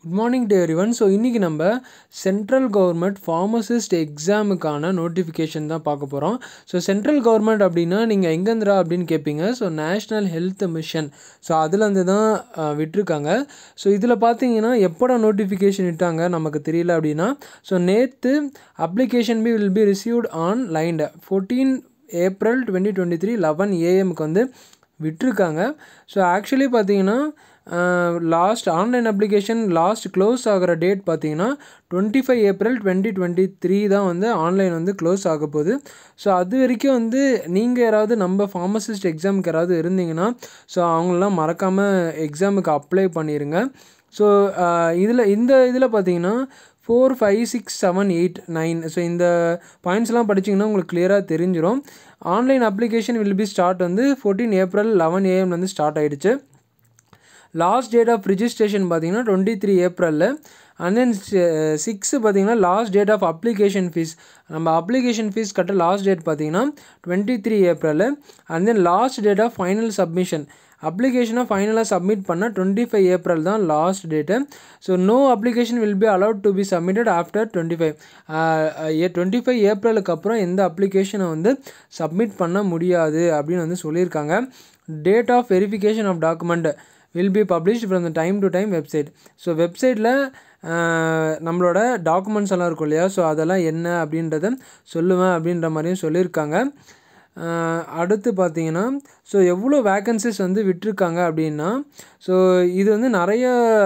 good morning to everyone so இன்றைக்கி நம்ம central government pharmacist எக்ஸாமுக்கான நோட்டிஃபிகேஷன் தான் பார்க்க போகிறோம் ஸோ சென்ட்ரல் கவர்மெண்ட் அப்படின்னா நீங்கள் எங்கேருந்துரா அப்படின்னு கேட்பீங்க so national health mission so அதுலேருந்து தான் அஹ், விட்டிருக்காங்க ஸோ இதில் பார்த்தீங்கன்னா எப்போடா நோட்டிஃபிகேஷன் விட்டாங்க நமக்கு தெரியல அப்படின்னா ஸோ நேற்று application be will be received online fourteen April twenty twenty three eleven ஏஎம்க்கு வந்து விட்டிருக்காங்க ஸோ ஆக்சுவலி பார்த்தீங்கன்னா last online application last close ஆகிற டேட் பார்த்தீங்கன்னா twenty five April twenty twenty three தான் வந்து ஆன்லைன் வந்து க்ளோஸ் ஆக போகுது ஸோ அது வரைக்கும் வந்து நீங்கள் யாராவது நம்ம ஃபார்மசிஸ்ட் எக்ஸாமுக்கு யாராவது இருந்தீங்கன்னா ஸோ அவங்களெலாம் மறக்காமல் எக்ஸாமுக்கு அப்ளை பண்ணிடுங்க ஸோ இதில் இந்த இதில் பார்த்தீங்கன்னா four five six seven eight nine so இந்த பாயிண்ட்ஸ்லாம் படிச்சிங்கன்னா உங்களுக்கு கிளியராக தெரிஞ்சிடும் online application will be start வந்து ஃபோர்டீன் ஏப்ரல் லெவன் ஏஎம் வந்து ஸ்டார்ட் ஆகிடுச்சு லாஸ்ட் டேட் ஆஃப் ரிஜிஸ்ட்ரேஷன் பார்த்தீங்கன்னா டுவெண்ட்டி த்ரீ ஏப்ரலில் அண்ட் தென் சிக்ஸு பார்த்தீங்கன்னா last date of application fees நம்ம அப்ளிகேஷன் ஃபீஸ் கட்ட லாஸ்ட் டேட் பார்த்தீங்கன்னா twenty three April and then last date of final submission அப்ளிகேஷனை ஃபைனலாக சப்மிட் பண்ண டுவெண்ட்டி ஃபைவ் ஏப்ரல் தான் last date so no application will be allowed to be submitted after twenty five twenty five ஏப்ரலுக்கு அப்புறம் எந்த அப்ளிகேஷனை வந்து சப்மிட் பண்ண முடியாது அப்படின்னு வந்து சொல்லியிருக்காங்க date of verification of document will be published from the time to time website so வெப்சைட்டில் நம்மளோட டாக்குமெண்ட்ஸ் எல்லாம் இருக்கும் இல்லையா ஸோ அதெல்லாம் என்ன அப்படின்றத சொல்லுவேன் அப்படின்ற மாதிரியும் சொல்லியிருக்காங்க அஹ் அடுத்து பார்த்தீங்கன்னா ஸோ எவ்வளோ வேக்கன்சிஸ் வந்து விட்டிருக்காங்க அப்படின்னா ஸோ இது வந்து நிறைய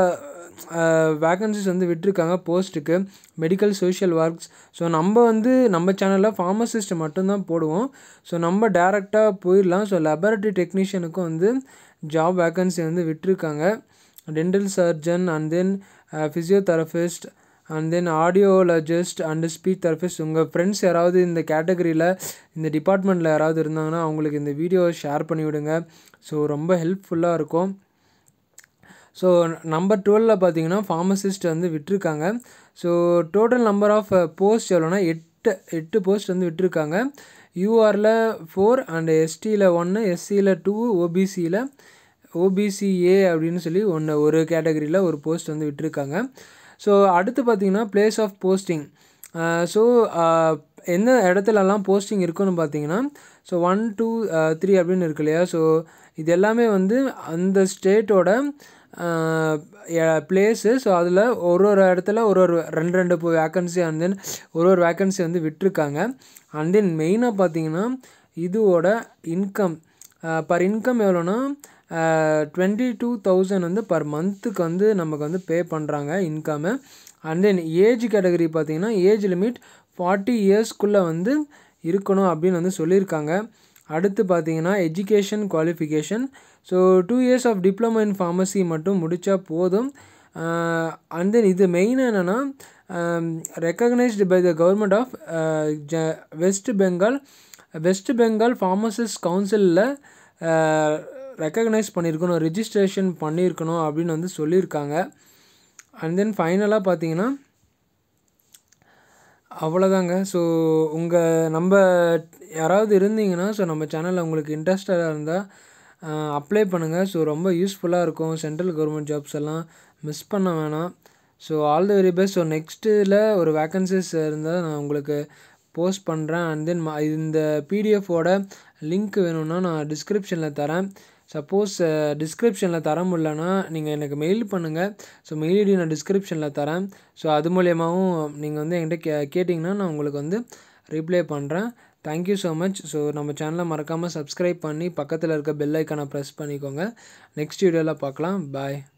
வேக்கன்சிஸ் வந்து விட்டிருக்காங்க போஸ்ட்டுக்கு மெடிக்கல் சோஷியல் ஒர்க்ஸ் ஸோ நம்ம வந்து நம்ம சேனலில் ஃபார்மசிஸ்ட் மட்டும்தான் போடுவோம் ஸோ நம்ம டேரெக்டாக போயிடலாம் ஸோ லெபரட்டரி டெக்னீஷியனுக்கும் வந்து ஜாப் வேக்கன்சி வந்து விட்டிருக்காங்க dental surgeon and then physiotherapist and then audiologist and speech therapist உங்கள் ஃப்ரெண்ட்ஸ் யாராவது இந்த கேட்டகரியில் இந்த டிபார்ட்மெண்ட்டில் யாராவது இருந்தாங்கன்னா அவங்களுக்கு இந்த வீடியோவை ஷேர் பண்ணி விடுங்க ஸோ ரொம்ப ஹெல்ப்ஃபுல்லாக இருக்கும் ஸோ நம்பர் டுவெலில் பார்த்தீங்கன்னா ஃபார்மசிஸ்ட் வந்து விட்டிருக்காங்க so total number of post எவ்வளோனா எட்டு எட்டு போஸ்ட் வந்து விட்டிருக்காங்க யூஆரில் ஃபோர் அண்ட் எஸ்டியில் ஒன்று எஸ்சியில் டூ ஓபிசியில் ஓபிசிஏ அப்படின்னு சொல்லி ஒன்று ஒரு கேட்டகரியில் ஒரு போஸ்ட் வந்து விட்டிருக்காங்க ஸோ அடுத்து பார்த்தீங்கன்னா பிளேஸ் ஆஃப் போஸ்டிங் ஸோ எந்த இடத்துலலாம் போஸ்டிங் இருக்குன்னு பார்த்தீங்கன்னா ஸோ ஒன் டூ த்ரீ அப்படின்னு இருக்கு இல்லையா ஸோ இது எல்லாமே வந்து அந்த ஸ்டேட்டோட பிளேஸு ஸோ அதில் ஒரு ஒரு இடத்துல ஒரு ஒரு ரெண்டு ரெண்டு வேக்கன்சி அண்ட் தென் ஒரு ஒரு வேக்கன்சி வந்து விட்டிருக்காங்க அண்ட் தென் மெயினாக பார்த்தீங்கன்னா இதோட இன்கம் பர் இன்கம் எவ்வளோனா டுவெண்ட்டி டூ தௌசண்ட் வந்து பர் மந்த்துக்கு வந்து நமக்கு வந்து பே பண்ணுறாங்க income and then age category பார்த்தீங்கன்னா ஏஜ் லிமிட் ஃபார்ட்டி இயர்ஸ்க்குள்ளே வந்து இருக்கணும் அப்படின்னு வந்து சொல்லியிருக்காங்க அடுத்து பார்த்தீங்கன்னா education qualification so two years of diploma in pharmacy மட்டும் முடித்தா போதும் அண்ட் தென் இது மெயினாக என்னென்னா recognised by the government of West Bengal West Bengal pharmacist கவுன்சிலில் ரெக்கக்னைஸ் பண்ணியிருக்கணும் ரிஜிஸ்ட்ரேஷன் பண்ணியிருக்கணும் அப்படின்னு வந்து சொல்லியிருக்காங்க அண்ட் தென் ஃபைனலாக பார்த்தீங்கன்னா அவ்வளோதாங்க ஸோ உங்கள் நம்ம யாராவது இருந்தீங்கன்னா ஸோ நம்ம சேனலில் உங்களுக்கு இன்ட்ரெஸ்டடாக இருந்தால் அப்ளை பண்ணுங்கள் ஸோ ரொம்ப யூஸ்ஃபுல்லாக இருக்கும் சென்ட்ரல் கவர்மெண்ட் ஜாப்ஸ் எல்லாம் மிஸ் பண்ண வேணாம் so all the very best so நெக்ஸ்ட்டில் ஒரு வேக்கன்சிஸ் இருந்தால் நான் உங்களுக்கு போஸ்ட் பண்ணுறேன் அண்ட் தென் இந்த பிடிஎஃபோட லிங்க் வேணும்னா நான் டிஸ்கிரிப்ஷனில் தரேன் சப்போஸ் டிஸ்கிரிப்ஷனில் தர முடியலன்னா நீங்கள் எனக்கு மெயில் பண்ணுங்கள் ஸோ மெயில் ஐடி நான் டிஸ்கிரிப்ஷனில் தரேன் ஸோ அது மூலியமாகவும் நீங்கள் வந்து என்கிட்ட கே கேட்டிங்கன்னா நான் உங்களுக்கு வந்து ரிப்ளை பண்ணுறேன் தேங்க்யூ ஸோ மச் ஸோ நம்ம சேனலை மறக்காமல் சப்ஸ்கிரைப் பண்ணி பக்கத்தில் இருக்க பெல் ஐக்கானை ப்ரெஸ் பண்ணிக்கோங்க நெக்ஸ்ட் வீடியோவில் பார்க்கலாம் பாய்